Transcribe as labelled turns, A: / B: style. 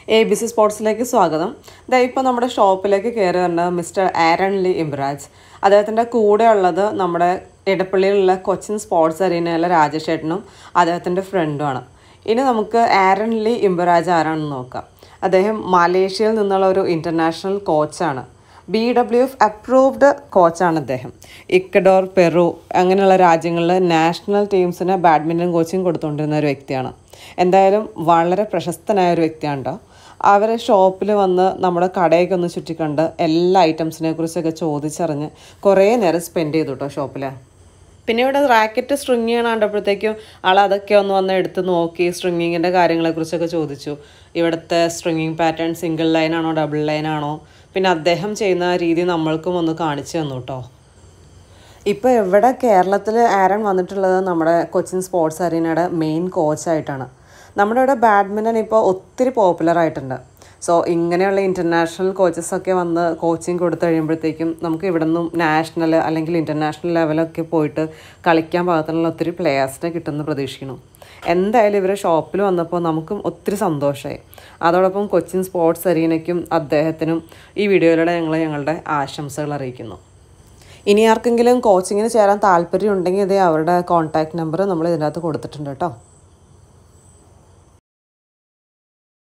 A: A B C സ്പോർട്സിലേക്ക് സ്വാഗതം ദാ ഇപ്പോൾ നമ്മുടെ ഷോപ്പിലേക്ക് കയറി വരുന്നത് മിസ്റ്റർ ആരൺ ലി ഇംബ്രാജ് അദ്ദേഹത്തിൻ്റെ കൂടെ ഉള്ളത് നമ്മുടെ ഇടപ്പള്ളിയിലുള്ള കൊച്ചിൻ സ്പോർട്സ് അരീനയിലെ രാജേഷ് ഏട്ടനും അദ്ദേഹത്തിൻ്റെ ഫ്രണ്ടുമാണ് ഇനി നമുക്ക് ആരൺ ലി ഇംബ്രാജ് ആരാണെന്ന് നോക്കാം അദ്ദേഹം മലേഷ്യയിൽ നിന്നുള്ള ഒരു ഇൻ്റർനാഷണൽ കോച്ചാണ് ബി ഡബ്ല്യു എഫ് അപ്രൂവ്ഡ് കോച്ചാണ് അദ്ദേഹം ഇക്കഡോർ പെറു അങ്ങനെയുള്ള രാജ്യങ്ങളിൽ നാഷണൽ ടീംസിന് ബാഡ്മിൻ്റൺ കോച്ചിങ് കൊടുത്തുകൊണ്ടിരുന്ന ഒരു വ്യക്തിയാണ് എന്തായാലും വളരെ പ്രശസ്തനായ ഒരു വ്യക്തിയാണ് കേട്ടോ അവരെ ഷോപ്പിൽ വന്ന് നമ്മുടെ കടയൊക്കെ ഒന്ന് ചുറ്റിക്കണ്ട് എല്ലാ ഐറ്റംസിനെ കുറിച്ചൊക്കെ ചോദിച്ചറിഞ്ഞ് കുറേ നേരം സ്പെൻഡ് ചെയ്തു കേട്ടോ ഷോപ്പിൽ പിന്നെ ഇവിടെ റാക്കറ്റ് സ്ട്രിങ് ചെയ്യണ കണ്ടപ്പോഴത്തേക്കും ആൾ അതൊക്കെ ഒന്ന് വന്ന് എടുത്ത് നോക്കി സ്ട്രിങ്ങിങ്ങിൻ്റെ കാര്യങ്ങളെക്കുറിച്ചൊക്കെ ചോദിച്ചു ഇവിടുത്തെ സ്ട്രിങ്ങിങ് പാറ്റേൺ സിംഗിൾ ലൈൻ ആണോ ഡബിൾ ലൈൻ ആണോ പിന്നെ അദ്ദേഹം ചെയ്യുന്ന രീതി നമ്മൾക്കും ഒന്ന് കാണിച്ചു തന്നു കേട്ടോ ഇപ്പോൾ ഇവിടെ കേരളത്തിൽ ആരൻ വന്നിട്ടുള്ളത് നമ്മുടെ കൊച്ചിൻ സ്പോർട്സ് അരീനയുടെ മെയിൻ കോച്ചായിട്ടാണ് നമ്മുടെ ഇവിടെ ബാഡ്മിൻ്റൺ ഇപ്പോൾ ഒത്തിരി പോപ്പുലർ ആയിട്ടുണ്ട് സോ ഇങ്ങനെയുള്ള ഇൻ്റർനാഷണൽ കോച്ചസ് ഒക്കെ വന്ന് കോച്ചിങ് കൊടുത്തു കഴിയുമ്പോഴത്തേക്കും നമുക്ക് ഇവിടെ നിന്നും നാഷണൽ അല്ലെങ്കിൽ ഇൻ്റർനാഷണൽ ലെവലൊക്കെ പോയിട്ട് കളിക്കാൻ പാകത്തിനുള്ള ഒത്തിരി പ്ലെയേഴ്സിനെ കിട്ടുമെന്ന് പ്രതീക്ഷിക്കുന്നു എന്തായാലും ഇവരെ ഷോപ്പിൽ വന്നപ്പോൾ നമുക്കും ഒത്തിരി സന്തോഷമായി അതോടൊപ്പം കൊച്ചിൻ സ്പോർട്സ് അരീനയ്ക്കും അദ്ദേഹത്തിനും ഈ വീഡിയോയിലൂടെ ഞങ്ങൾ ഞങ്ങളുടെ ആശംസകൾ അറിയിക്കുന്നു ഇനി ആർക്കെങ്കിലും കോച്ചിങ്ങിന് ചേരാൻ താല്പര്യം ഉണ്ടെങ്കിൽ ഇതേ അവരുടെ കോൺടാക്റ്റ് നമ്പർ നമ്മൾ ഇതിനകത്ത് കൊടുത്തിട്ടുണ്ട് കേട്ടോ